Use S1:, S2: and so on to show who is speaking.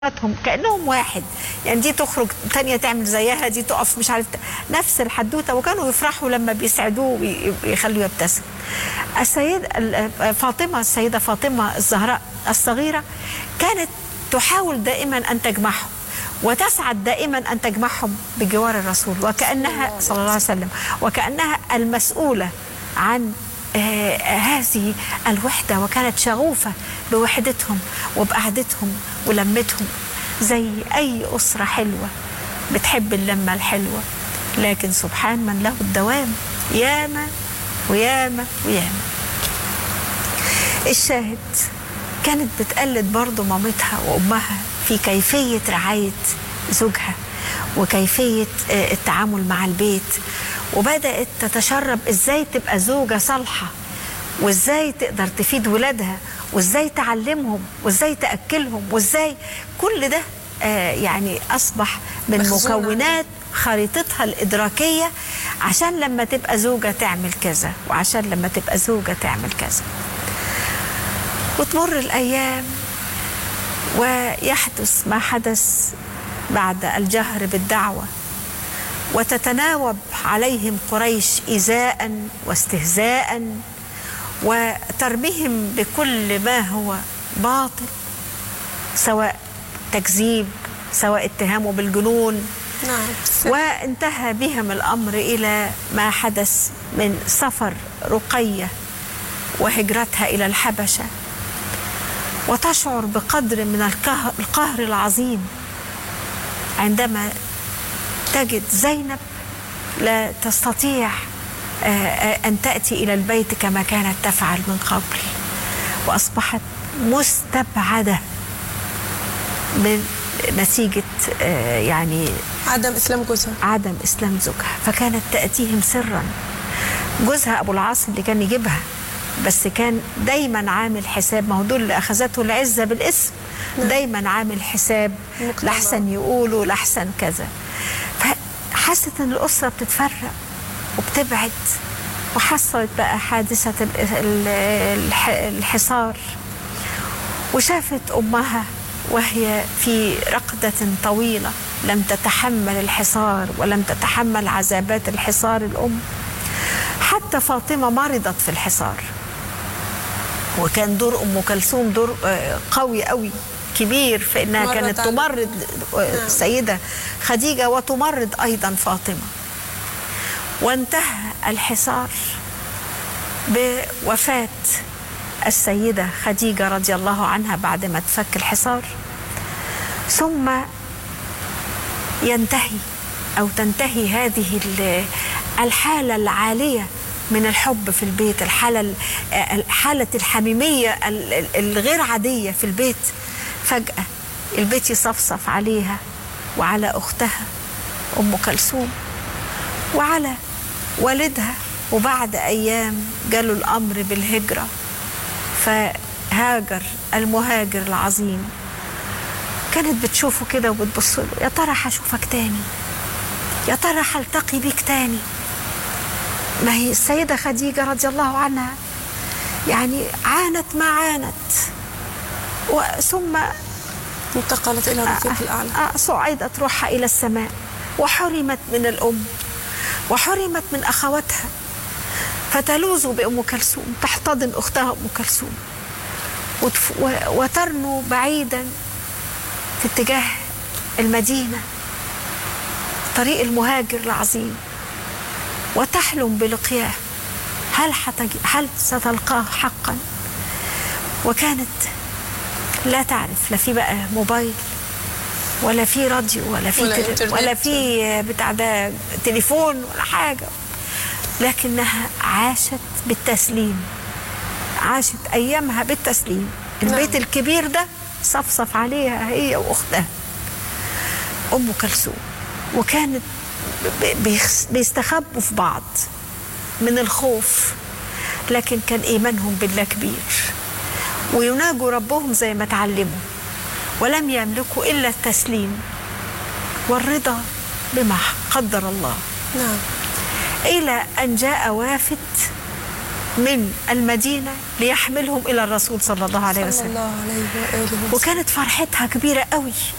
S1: هم كانهم واحد يعني دي تخرج تانية تعمل زيها دي تقف مش عارف نفس الحدوته وكانوا يفرحوا لما بيسعدوه ويخلوه يبتسم السيد فاطمه السيده فاطمه الزهراء الصغيره كانت تحاول دائما ان تجمعهم وتسعد دائما ان تجمعهم بجوار الرسول وكانها صلى الله عليه وسلم وكانها المسؤوله عن آه هذه الوحدة وكانت شغوفة بوحدتهم وبقعدتهم ولمتهم زي أي أسرة حلوة بتحب اللمة الحلوة لكن سبحان من له الدوام ياما وياما وياما الشاهد كانت بتقلد برضو مامتها وأمها في كيفية رعاية زوجها وكيفية التعامل مع البيت وبدأت تتشرب ازاي تبقى زوجة صالحة وازاي تقدر تفيد ولادها وازاي تعلمهم وازاي تأكلهم وازاي كل ده آه يعني أصبح من مكونات خريطتها الإدراكية عشان لما تبقى زوجة تعمل كذا وعشان لما تبقى زوجة تعمل كذا وتمر الأيام ويحدث ما حدث بعد الجهر بالدعوه وتتناوب عليهم قريش إيذاء واستهزاء وترميهم بكل ما هو باطل سواء تكذيب سواء اتهامه بالجنون
S2: نعم
S1: وانتهى بهم الأمر إلى ما حدث من سفر رقية وهجرتها إلى الحبشة وتشعر بقدر من القهر, القهر العظيم عندما تجد زينب لا تستطيع أن تأتي إلى البيت كما كانت تفعل من قبل وأصبحت مستبعدة من نتيجة يعني
S2: عدم إسلام جوزها
S1: عدم إسلام زوجها فكانت تأتيهم سرا جوزها أبو العاص اللي كان يجيبها بس كان دايما عامل حساب ما هو دول اللي أخذته العزة بالاسم دايما عامل حساب لحسن يقولوا لحسن كذا فحست ان الاسره بتتفرق وبتبعد وحصلت بقى حادثه الحصار وشافت امها وهي في رقده طويله لم تتحمل الحصار ولم تتحمل عذابات الحصار الام حتى فاطمه مرضت في الحصار وكان دور ام كلثوم دور قوي قوي كبير في انها كانت تمرض السيده خديجه وتمرض ايضا فاطمه وانتهى الحصار بوفاه السيده خديجه رضي الله عنها بعد ما تفك الحصار ثم ينتهي او تنتهي هذه الحاله العاليه من الحب في البيت الحاله حاله الحميميه الغير عاديه في البيت فجأة البيت يصفصف عليها وعلى أختها أم كلثوم وعلى والدها وبعد أيام جاله الأمر بالهجرة فهاجر المهاجر العظيم كانت بتشوفه كده وبتبص له يا ترى هشوفك تاني يا ترى هلتقي بيك تاني ما هي السيدة خديجة رضي الله عنها يعني عانت ما عانت ثم
S2: انتقلت إلى الرفيق الأعلى
S1: صعدت روحها إلى السماء وحرمت من الأم وحرمت من أخواتها فتلوذ بأم كلثوم تحتضن أختها أم كلثوم وترنو بعيدا في اتجاه المدينة طريق المهاجر العظيم وتحلم بلقياه هل حتج... هل ستلقاه حقا وكانت لا تعرف لا في بقى موبايل ولا في راديو ولا في
S2: ولا,
S1: تل... ولا في بتاع ده تليفون ولا حاجه لكنها عاشت بالتسليم عاشت ايامها بالتسليم البيت نعم. الكبير ده صفصف عليها هي واختها ام كلثوم وكانت بيستخبوا في بعض من الخوف لكن كان ايمانهم بالله كبير ويناجوا ربهم زي ما تعلموا ولم يملكوا إلا التسليم والرضا بما قدر الله
S2: نعم
S1: إلى أن جاء وافد من المدينة ليحملهم إلى الرسول صلى الله عليه
S2: صلى
S1: وسلم
S2: الله عليه وآله وسلم
S1: وكانت فرحتها كبيرة قوي